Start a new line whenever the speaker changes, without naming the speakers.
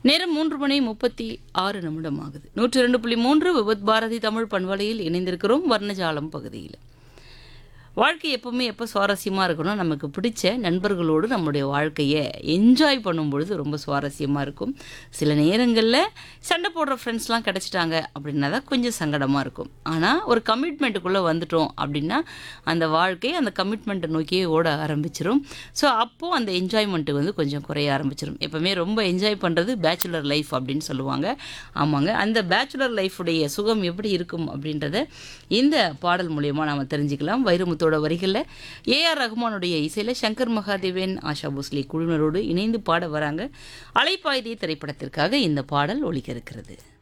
நேரம் மூன்று மணி முப்பத்தி ஆறு நிமிடம் ஆகுது நூற்றி ரெண்டு புள்ளி மூன்று விபத் பாரதி தமிழ் பண்பலையில் இணைந்திருக்கிறோம் வர்ணஜாலம் பகுதியில் வாழ்க்கை எப்பவுமே எப்போ சுவாரஸ்யமாக இருக்கணும் நமக்கு பிடிச்ச நண்பர்களோடு நம்முடைய வாழ்க்கையை என்ஜாய் பண்ணும் பொழுது ரொம்ப சுவாரஸ்யமாக இருக்கும் சில நேரங்களில் சண்டை போடுற ஃப்ரெண்ட்ஸ்லாம் கிடச்சிட்டாங்க அப்படின்னா தான் கொஞ்சம் சங்கடமாக இருக்கும் ஆனால் ஒரு கமிட்மெண்ட்டுக்குள்ளே வந்துட்டோம் அப்படின்னா அந்த வாழ்க்கை அந்த கமிட்மெண்ட்டை நோக்கியே ஓட ஆரம்பிச்சிரும் ஸோ அப்போது அந்த என்ஜாய்மெண்ட்டு வந்து கொஞ்சம் குறைய ஆரம்பிச்சிடும் எப்பவுமே ரொம்ப என்ஜாய் பண்ணுறது பேச்சுலர் லைஃப் அப்படின்னு சொல்லுவாங்க ஆமாங்க அந்த பேச்சுலர் லைஃபுடைய சுகம் எப்படி இருக்கும் அப்படின்றத இந்த பாடல் மூலியமாக நாம் தெரிஞ்சுக்கலாம் வைரமுத்தோட வரிகளில் ஏஆர் ரஹ்மானுடைய இசையில் சங்கர் மகாதேவன் ஆஷா போஸ்லே குழுவினரோடு இணைந்து பாட வராங்க அலைப்பாய்தி திரைப்படத்திற்காக இந்த பாடல் ஒலிக்க இருக்கிறது